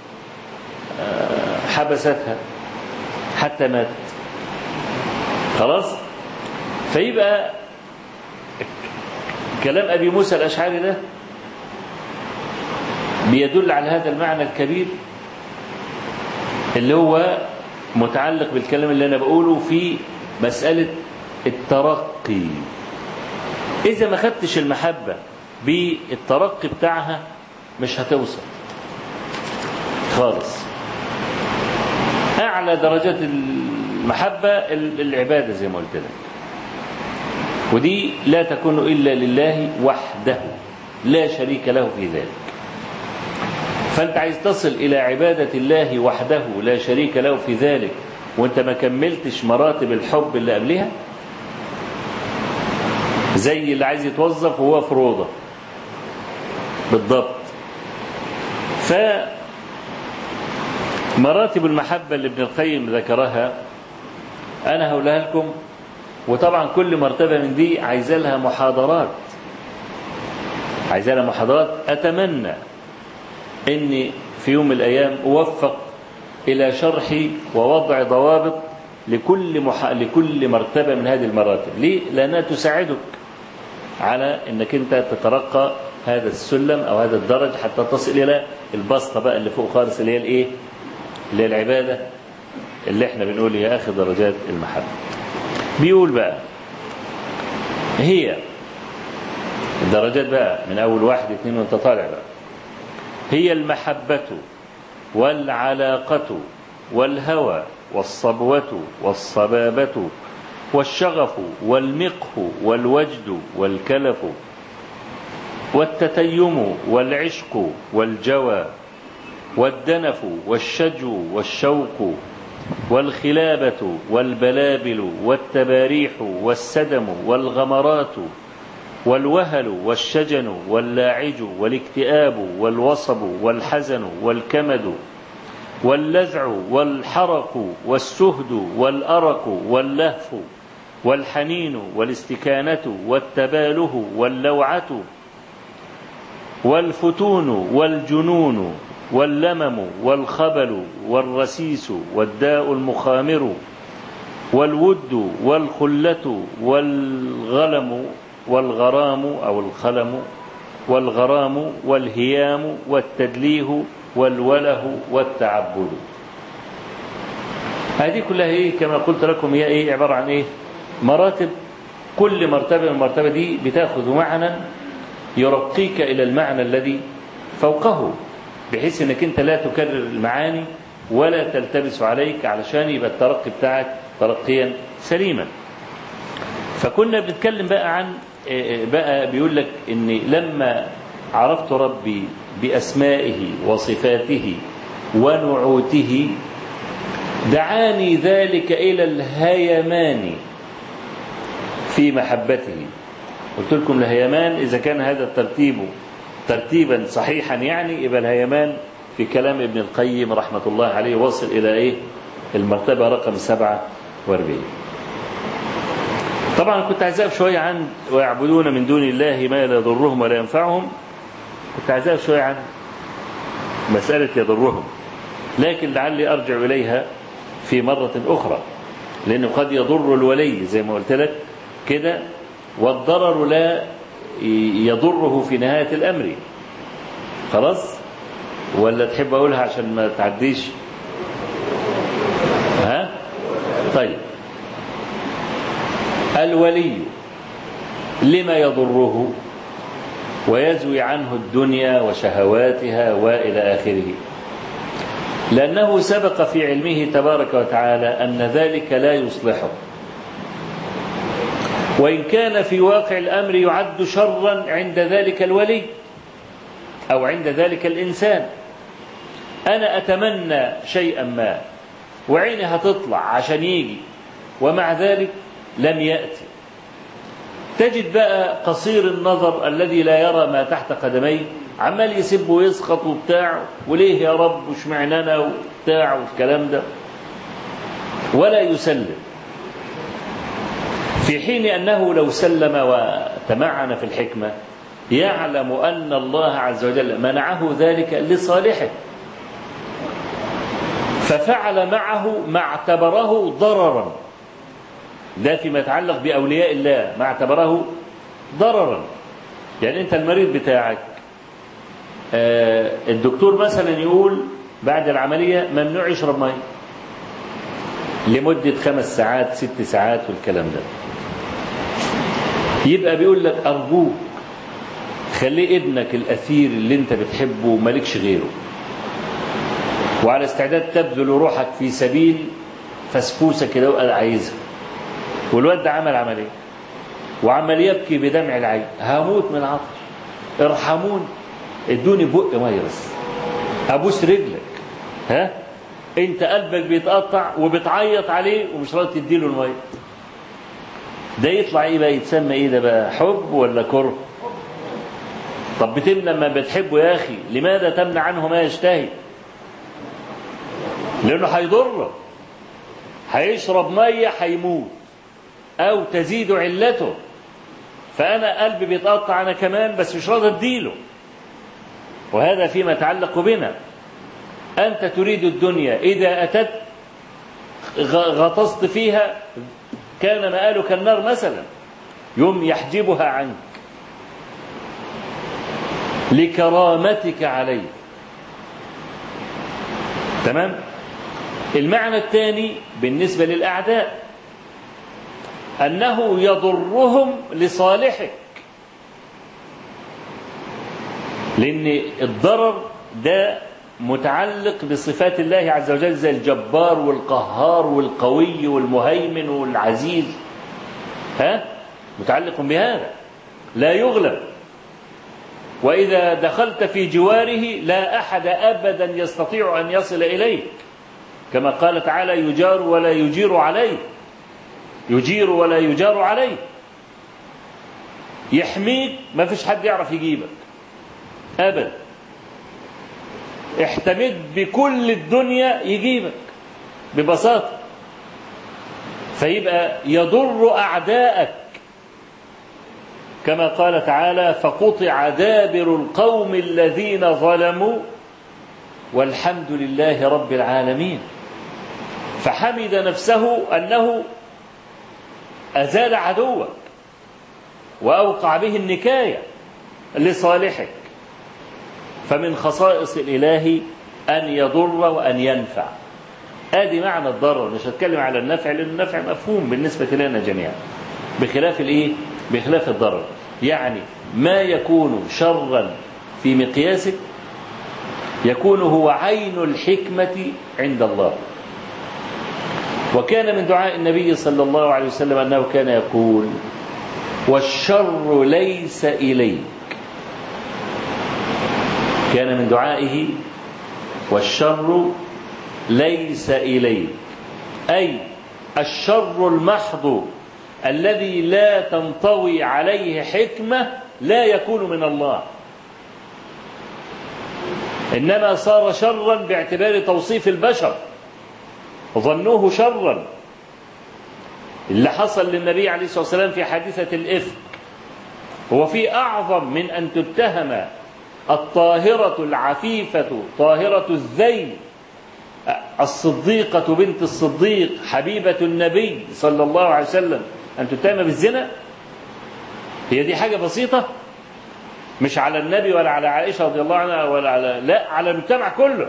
آه، حبستها حتى ماتت خلاص فيبقى كلام أبي موسى الأشعري ده بيدل على هذا المعنى الكبير اللي هو متعلق بالكلام اللي أنا بقوله في مسألة الترقي إذا ما خدتش المحبة بالترقي بتاعها مش هتوصل خالص أعلى درجات المحبة العبادة زي ما قلت لك ودي لا تكون إلا لله وحده لا شريك له في ذلك فأنت عايز تصل إلى عبادة الله وحده لا شريك له في ذلك وانت ما كملتش مراتب الحب اللي قبلها زي اللي عايز يتوظف وهو في روضة بالضبط ف مراتب المحبة اللي ابن القيم ذكرها أنا هقولها لكم وطبعا كل مرتبة من دي عايزة لها محاضرات عايزة لها محاضرات أتمنى إن في يوم من الأيام أوفق إلى شرح ووضع ضوابط لكل مح... لكل مرتبة من هذه المراتب ليه؟ لأنها تساعدك على أنك أنت تترقى هذا السلم أو هذا الدرج حتى تصل إلى البسطة بقى اللي فوق خالص اللي هي الإيه؟ اللي هي العبادة اللي احنا بنقول هي آخر درجات المحبة بيقول بقى هي الدرجات بقى من أول واحد اتنين وانت طالع بقى هي المحبة والعلاقة والهوى والصبوة والصبابة والشغف والمقه والوجد والكلف والتتيم والعشق والجوى والدنف والشجو والشوق والخلابة والبلابل والتباريح والسدم والغمرات والوهل والشجن واللاعج والاكتئاب والوصب والحزن والكمد واللذع والحرق والسهد والأرق واللهف والحنين والاستكانة والتباله واللوعة والفتون والجنون واللمم والخبل والرسيس والداء المخامر والود والخلة والغلم والغرام أو الخلم والغرام والهيام والتدليه والوله والتعبد هذه كلها ايه كما قلت لكم هي ايه عبارة عن ايه مراتب كل مرتبة من المرتبة دي بتاخذ معنى يرقيك إلى المعنى الذي فوقه بحيث انك انت لا تكرر المعاني ولا تلتبس عليك علشان يبقى الترقي بتاعك ترقيا سليما فكنا بنتكلم بقى عن بقى بيقول لك ان لما عرفت ربي باسمائه وصفاته ونعوته دعاني ذلك الى الهيمان في محبته قلت لكم الهيمان اذا كان هذا الترتيب ترتيبا صحيحا يعني يبقى الهيمان في كلام ابن القيم رحمه الله عليه وصل الى ايه المرتبه رقم 47 طبعا كنت عايز اقف شويه عن ويعبدون من دون الله ما لا يضرهم ولا ينفعهم كنت عايز اقف شويه عن مساله يضرهم لكن لعلي ارجع اليها في مره اخرى لانه قد يضر الولي زي ما قلت لك كده والضرر لا يضره في نهايه الامر خلاص ولا تحب اقولها عشان ما تعديش ها طيب الولي لما يضره ويزوي عنه الدنيا وشهواتها والى اخره لانه سبق في علمه تبارك وتعالى ان ذلك لا يصلحه وان كان في واقع الامر يعد شرا عند ذلك الولي او عند ذلك الانسان انا اتمنى شيئا ما وعيني هتطلع عشان يجي ومع ذلك لم يأتي تجد بقى قصير النظر الذي لا يرى ما تحت قدميه عمال يسب ويسقط وبتاع وليه يا رب وشمعنانا وبتاع والكلام ده ولا يسلم في حين أنه لو سلم وتمعن في الحكمة يعلم أن الله عز وجل منعه ذلك لصالحه ففعل معه ما اعتبره ضررا ده فيما يتعلق بأولياء الله ما اعتبره ضررا يعني أنت المريض بتاعك آه الدكتور مثلا يقول بعد العملية ممنوع يشرب مية لمدة خمس ساعات ست ساعات والكلام ده يبقى بيقول لك أرجوك خليه ابنك الأثير اللي أنت بتحبه مالكش غيره وعلى استعداد تبذل روحك في سبيل فسفوسة كده وقال عايزها والواد ده عمل عملية وعمال يبكي بدمع العين هموت من العطش ارحموني ادوني بق ميه بس ابوس رجلك ها انت قلبك بيتقطع وبتعيط عليه ومش راضي تديله الميه ده يطلع ايه بقى يتسمى ايه ده بقى حب ولا كره طب بتمنع لما بتحبه يا اخي لماذا تمنع عنه ما يشتهي لانه هيضره هيشرب ميه هيموت او تزيد علته فانا قلبي بيتقطع انا كمان بس مش راضي اديله وهذا فيما يتعلق بنا أنت تريد الدنيا إذا أتت غطست فيها كان مآلك النار مثلا يوم يحجبها عنك لكرامتك عليه تمام المعنى الثاني بالنسبة للأعداء أنه يضرهم لصالحك لأن الضرر ده متعلق بصفات الله عز وجل زي الجبار والقهار والقوي والمهيمن والعزيز ها متعلق بهذا لا يغلب وإذا دخلت في جواره لا أحد أبدا يستطيع أن يصل إليك كما قال تعالى يجار ولا يجير عليه يجير ولا يجار عليه يحميك ما فيش حد يعرف يجيبك أبدا احتمد بكل الدنيا يجيبك ببساطة فيبقى يضر أعداءك كما قال تعالى فقطع دابر القوم الذين ظلموا والحمد لله رب العالمين فحمد نفسه أنه أزال عدوك وأوقع به النكاية لصالحك فمن خصائص الإله أن يضر وأن ينفع آدي معنى الضرر مش هتكلم على النفع لأن النفع مفهوم بالنسبة لنا جميعا بخلاف الإيه؟ بخلاف الضرر يعني ما يكون شرا في مقياسك يكون هو عين الحكمة عند الله وكان من دعاء النبي صلى الله عليه وسلم أنه كان يقول والشر ليس إليك كان من دعائه والشر ليس إليك أي الشر المحض الذي لا تنطوي عليه حكمة لا يكون من الله إنما صار شرا باعتبار توصيف البشر ظنوه شرا اللي حصل للنبي عليه الصلاة والسلام في حادثة الإفك هو في أعظم من أن تتهم الطاهرة العفيفة طاهرة الذيل الصديقة بنت الصديق حبيبة النبي صلى الله عليه وسلم أن تتهم بالزنا هي دي حاجة بسيطة مش على النبي ولا على عائشة رضي الله عنها ولا على لا على المجتمع كله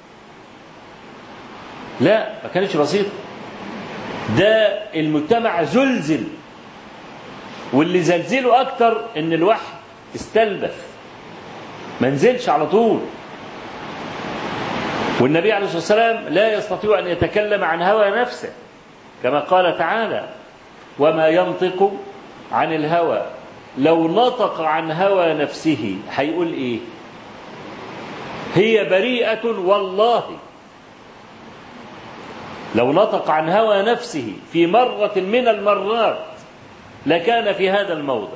لا ما كانتش بسيطة ده المجتمع زلزل واللي زلزله أكتر إن الوحي استلبث ما نزلش على طول والنبي عليه الصلاة والسلام لا يستطيع أن يتكلم عن هوى نفسه كما قال تعالى وما ينطق عن الهوى لو نطق عن هوى نفسه هيقول ايه هي بريئة والله لو نطق عن هوى نفسه في مرة من المرات لكان في هذا الموضع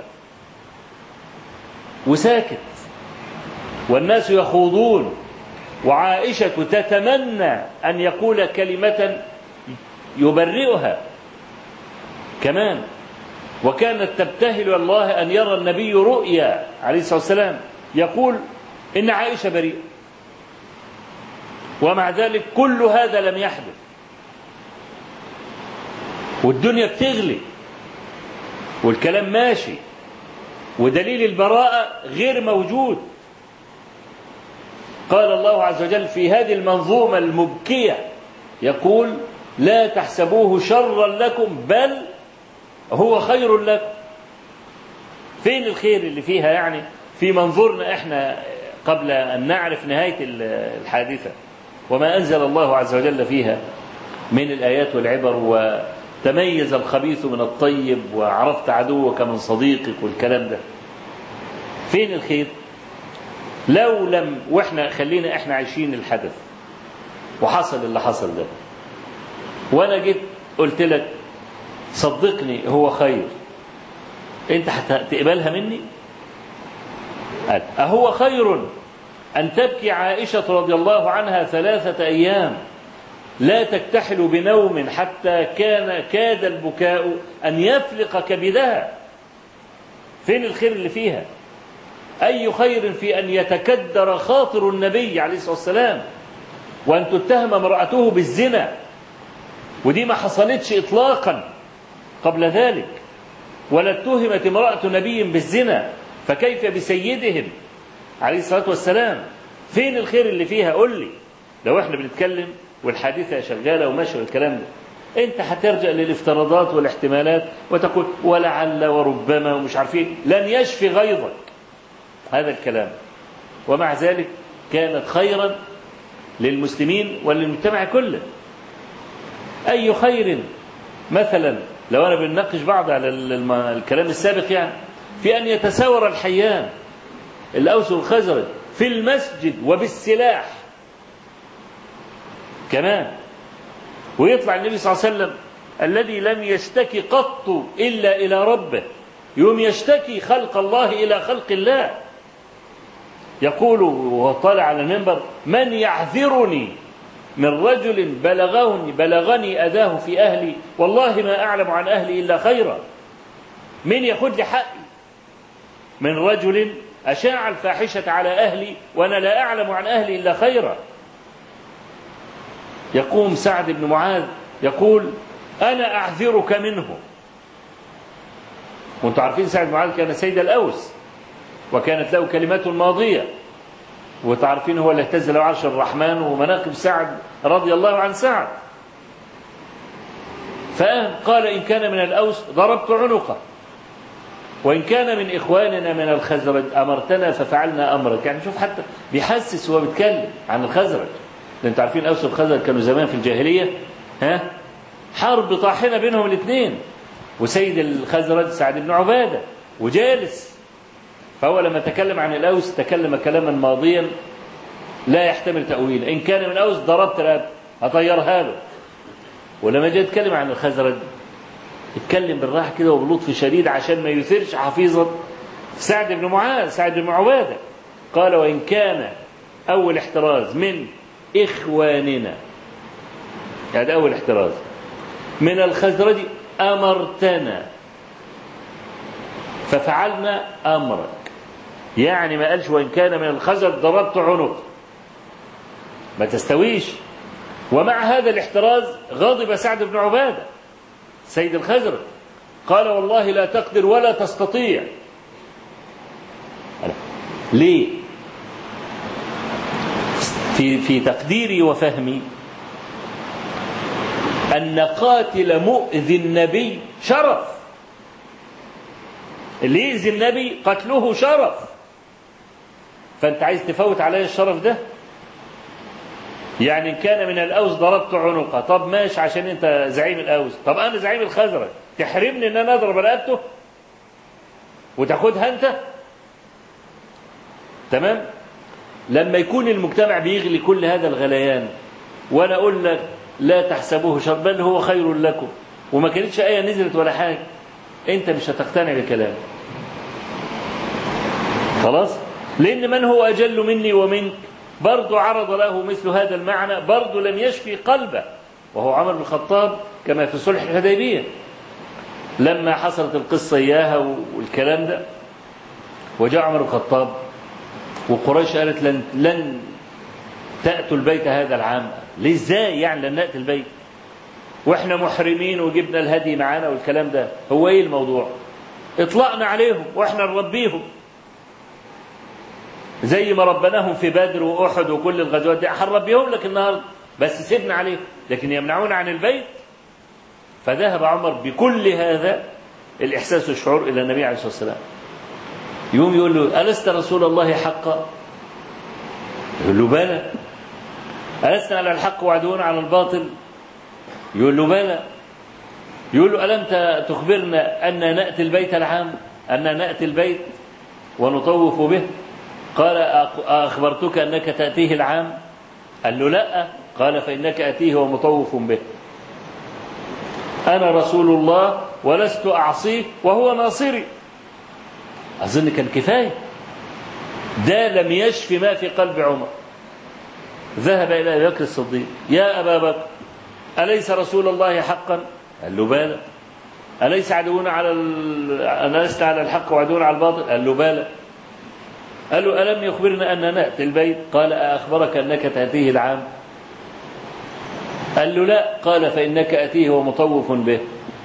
وساكت والناس يخوضون وعائشة تتمنى أن يقول كلمة يبرئها كمان وكانت تبتهل الله أن يرى النبي رؤيا عليه الصلاة والسلام يقول إن عائشة بريئة ومع ذلك كل هذا لم يحدث والدنيا بتغلي والكلام ماشي ودليل البراءة غير موجود قال الله عز وجل في هذه المنظومة المبكية يقول لا تحسبوه شرا لكم بل هو خير لكم فين الخير اللي فيها يعني في منظورنا احنا قبل ان نعرف نهايه الحادثه وما انزل الله عز وجل فيها من الايات والعبر وتميز الخبيث من الطيب وعرفت عدوك من صديقك والكلام ده فين الخير لو لم واحنا خلينا احنا عايشين الحدث وحصل اللي حصل ده وانا جيت قلت لك صدقني هو خير انت هتقبلها مني قال أهو خير أن تبكي عائشة رضي الله عنها ثلاثة أيام لا تكتحل بنوم حتى كان كاد البكاء أن يفلق كبدها فين الخير اللي فيها أي خير في أن يتكدر خاطر النبي عليه الصلاة والسلام وأن تتهم امرأته بالزنا ودي ما حصلتش إطلاقا قبل ذلك ولا اتهمت امرأة نبي بالزنا فكيف بسيدهم عليه الصلاة والسلام فين الخير اللي فيها قول لي لو احنا بنتكلم والحادثة شغالة وماشية والكلام ده انت هترجع للافتراضات والاحتمالات وتقول ولعل وربما ومش عارفين لن يشفي غيظك هذا الكلام ومع ذلك كانت خيرا للمسلمين وللمجتمع كله أي خير مثلا لو أنا بنناقش بعض على الكلام السابق يعني في أن يتساور الحيان الأوس والخزرج في المسجد وبالسلاح كمان ويطلع النبي صلى الله عليه وسلم الذي لم يشتكي قط إلا إلى ربه يوم يشتكي خلق الله إلى خلق الله يقول وهو طالع على المنبر من يعذرني من رجل بلغني بلغني أذاه في أهلي والله ما أعلم عن أهلي إلا خيرا من ياخد لي حقي من رجل أشاع الفاحشة على أهلي وأنا لا أعلم عن أهلي إلا خيرا يقوم سعد بن معاذ يقول أنا أعذرك منه وانتم عارفين سعد بن معاذ كان سيد الأوس وكانت له كلمات ماضية وتعرفين هو اللي اهتز له عرش الرحمن ومناقب سعد رضي الله عن سعد فقال إن كان من الأوس ضربت عنقه وإن كان من إخواننا من الخزرج أمرتنا ففعلنا أمرك يعني شوف حتى بيحسس وهو بيتكلم عن الخزرج لأن انتوا عارفين أوس والخزرج كانوا زمان في الجاهلية ها حرب طاحنة بينهم الاثنين وسيد الخزرج سعد بن عبادة وجالس فهو لما تكلم عن الأوس تكلم كلاما ماضيا لا يحتمل تأويل إن كان من أوس ضربت رقبته أطيرها له ولما جاء يتكلم عن الخزرج اتكلم بالراحة كده وبلطف شديد عشان ما يثيرش حفيظة سعد بن معاذ سعد بن عبادة قال وإن كان أول احتراز من إخواننا هذا أول احتراز من الخزرج أمرتنا ففعلنا أمرك يعني ما قالش وإن كان من الخزرج ضربت عنق ما تستويش ومع هذا الاحتراز غضب سعد بن عبادة سيد الخزرج قال والله لا تقدر ولا تستطيع ليه في في تقديري وفهمي أن قاتل مؤذي النبي شرف اللي يأذي النبي قتله شرف فأنت عايز تفوت علي الشرف ده يعني إن كان من الأوس ضربت عنقه طب ماشي عشان أنت زعيم الأوس طب أنا زعيم الخزرج تحرمني إن أنا أضرب رقبته وتاخدها أنت تمام لما يكون المجتمع بيغلي كل هذا الغليان وأنا أقول لك لا تحسبوه شر بل هو خير لكم وما كانتش آية نزلت ولا حاجة أنت مش هتقتنع بكلامي خلاص لأن من هو أجل مني ومنك برضو عرض له مثل هذا المعنى برضو لم يشفي قلبه وهو عمر بن الخطاب كما في صلح الحديبية لما حصلت القصة إياها والكلام ده وجاء عمر بن الخطاب وقريش قالت لن, لن تأتوا البيت هذا العام ليه ازاي يعني لن نأتي البيت واحنا محرمين وجبنا الهدي معانا والكلام ده هو ايه الموضوع اطلقنا عليهم واحنا نربيهم زي ما ربناهم في بدر واحد وكل الغزوات دي هنربيهم لك النهارده بس سيبنا عليهم لكن يمنعون عن البيت فذهب عمر بكل هذا الاحساس والشعور الى النبي عليه الصلاه والسلام يقوم يقول له ألست رسول الله حقا يقول له بلى ألسنا على الحق وعدونا على الباطل يقول له بلى يقول له ألم تخبرنا أن نأتي البيت العام أن نأتي البيت ونطوف به قال أخبرتك أنك تأتيه العام قال له لا قال فإنك أتيه ومطوف به أنا رسول الله ولست أعصيه وهو ناصري أظن كان كفاية ده لم يشفي ما في قلب عمر ذهب إلى أبي بكر الصديق يا أبا بكر أليس رسول الله حقا قال له بلى أليس عدونا على ال... ألست على الحق وعدونا على الباطل قال له بلى قال له ألم يخبرنا أن نأتي البيت قال أخبرك أنك تأتيه العام قال له لا قال فإنك أتيه ومطوف به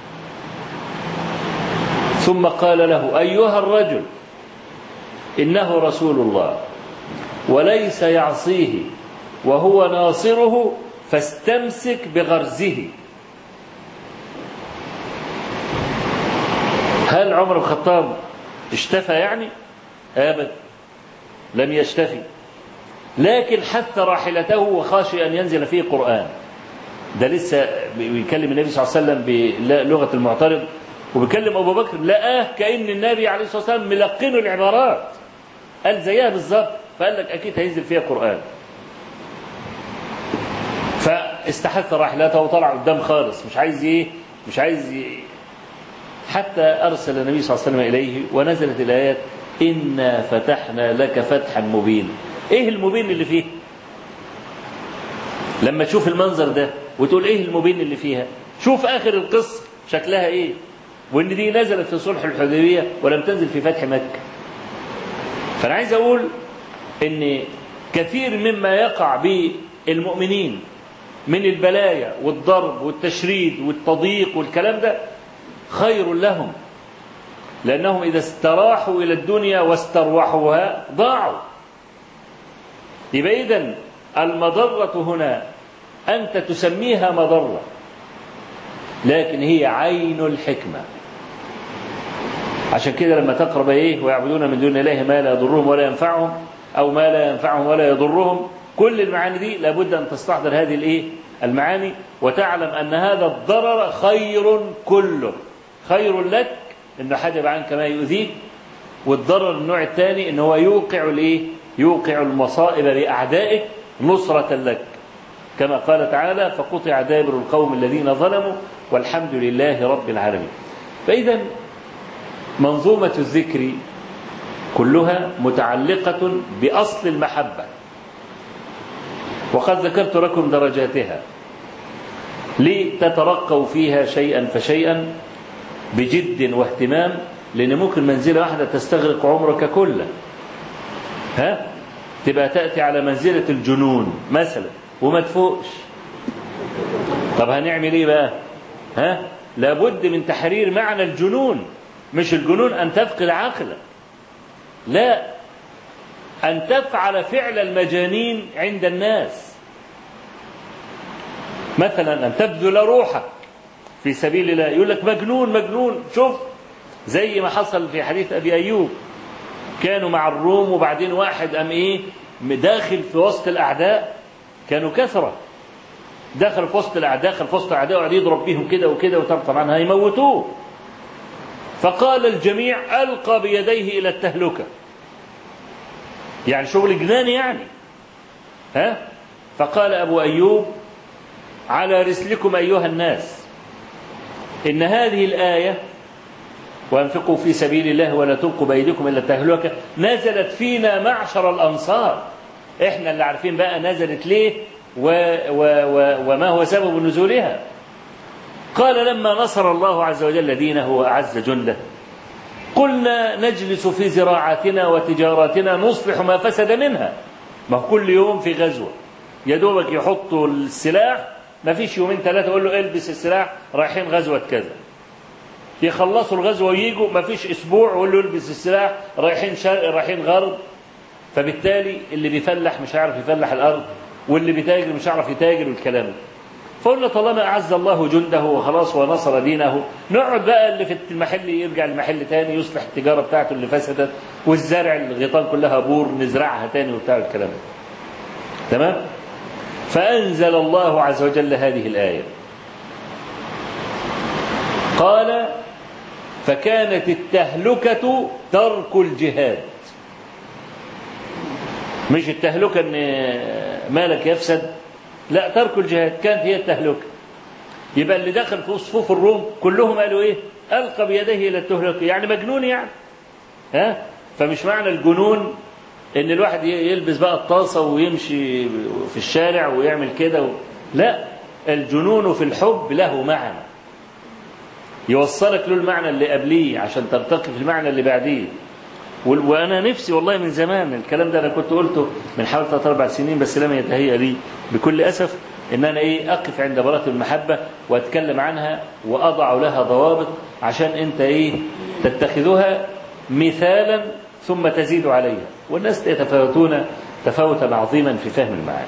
ثم قال له أيها الرجل إنه رسول الله وليس يعصيه وهو ناصره فاستمسك بغرزه هل عمر بن الخطاب اشتفى يعني ابدا لم يشتفي لكن حث راحلته وخاشي ان ينزل فيه قران ده لسه بيكلم النبي صلى الله عليه وسلم بلغه المعترض وبيكلم ابو بكر لقاه كان النبي عليه الصلاه والسلام ملقنه العبارات قال زيها بالظبط فقال لك اكيد هينزل فيها قران فاستحث راحلته وطلع قدام خالص مش عايز ايه مش عايز ي... حتى ارسل النبي صلى الله عليه وسلم اليه ونزلت الايات انا فتحنا لك فتحا مبينا ايه المبين اللي فيه لما تشوف المنظر ده وتقول ايه المبين اللي فيها شوف اخر القصه شكلها ايه وان دي نزلت في صلح الحديبيه ولم تنزل في فتح مكه فانا عايز اقول ان كثير مما يقع بالمؤمنين من البلايا والضرب والتشريد والتضييق والكلام ده خير لهم لأنهم إذا استراحوا إلى الدنيا واستروحوها ضاعوا يبقى إذن المضرة هنا أنت تسميها مضرة لكن هي عين الحكمة عشان كده لما تقرب إيه ويعبدون من دون الله ما لا يضرهم ولا ينفعهم أو ما لا ينفعهم ولا يضرهم كل المعاني دي لابد أن تستحضر هذه الإيه المعاني وتعلم أن هذا الضرر خير كله خير لك انه حجب عنك ما يؤذيك والضرر النوع الثاني ان هو يوقع الايه يوقع المصائب لاعدائك نصرة لك كما قال تعالى فقطع دابر القوم الذين ظلموا والحمد لله رب العالمين فاذا منظومة الذكر كلها متعلقة بأصل المحبة وقد ذكرت لكم درجاتها لتترقوا فيها شيئا فشيئا بجد واهتمام لان ممكن منزله واحده تستغرق عمرك كله ها تبقى تاتي على منزله الجنون مثلا وما تفوقش طب هنعمل ايه بقى ها لابد من تحرير معنى الجنون مش الجنون ان تفقد عقلك لا ان تفعل فعل المجانين عند الناس مثلا ان تبذل روحك في سبيل الله يقول لك مجنون مجنون شوف زي ما حصل في حديث ابي ايوب كانوا مع الروم وبعدين واحد قام ايه داخل في وسط الاعداء كانوا كثره دخل في وسط الاعداء دخل في وسط الاعداء وقعد يضرب بيهم كده وكده وطبعا هيموتوه فقال الجميع القى بيديه الى التهلكه يعني شغل جنان يعني ها فقال ابو ايوب على رسلكم ايها الناس إن هذه الآية وأنفقوا في سبيل الله ولا تلقوا بأيديكم إلى التهلكة نزلت فينا معشر الأنصار إحنا اللي عارفين بقى نزلت ليه و و و وما هو سبب نزولها قال لما نصر الله عز وجل دينه وأعز جنده قلنا نجلس في زراعتنا وتجارتنا نصلح ما فسد منها ما هو كل يوم في غزوة يا دوبك يحطوا السلاح ما فيش يومين ثلاثة يقول له البس السلاح رايحين غزوة كذا يخلصوا الغزوة ويجوا ما فيش أسبوع يقول له البس السلاح رايحين شرق رايحين غرب فبالتالي اللي بيفلح مش هيعرف يفلح الأرض واللي بيتاجر مش هيعرف يتاجر والكلام ده فقلنا طالما أعز الله جنده وخلاص ونصر دينه نقعد بقى اللي في المحل يرجع المحل تاني يصلح التجارة بتاعته اللي فسدت والزرع الغيطان كلها بور نزرعها تاني وبتاع الكلام ده تمام فأنزل الله عز وجل هذه الآية قال فكانت التهلكة ترك الجهاد مش التهلكة ان مالك يفسد لا ترك الجهاد كانت هي التهلكة يبقى اللي دخل في صفوف الروم كلهم قالوا ايه ألقى بيديه إلى التهلكة يعني مجنون يعني ها فمش معنى الجنون ان الواحد يلبس بقى الطاسة ويمشي في الشارع ويعمل كده و... لا الجنون في الحب له معنى يوصلك له المعنى اللي قبليه عشان ترتقي في المعنى اللي بعديه وانا نفسي والله من زمان الكلام ده انا كنت قلته من حوالي ثلاث اربع سنين بس لم يتهيأ لي بكل اسف ان انا ايه اقف عند مراتب المحبه واتكلم عنها واضع لها ضوابط عشان انت ايه تتخذها مثالا ثم تزيد عليها والناس يتفاوتون تفاوتا عظيما في فهم المعاني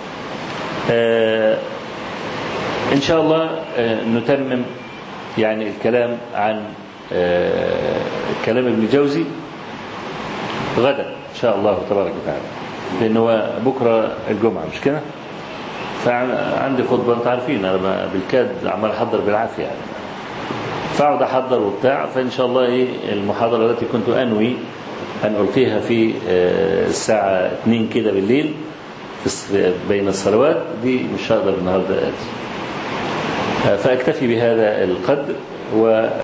آه ان شاء الله آه نتمم يعني الكلام عن آه كلام ابن جوزي غدا ان شاء الله تبارك وتعالى لان هو بكره الجمعه مش كده فعندي خطبه انتوا عارفين انا بالكاد عمال احضر بالعافيه يعني فاقعد احضر وبتاع فان شاء الله ايه المحاضره التي كنت انوي ان القيها في الساعه 2 كده بالليل بين الصلوات دي مش هقدر النهارده اتي فاكتفي بهذا القدر و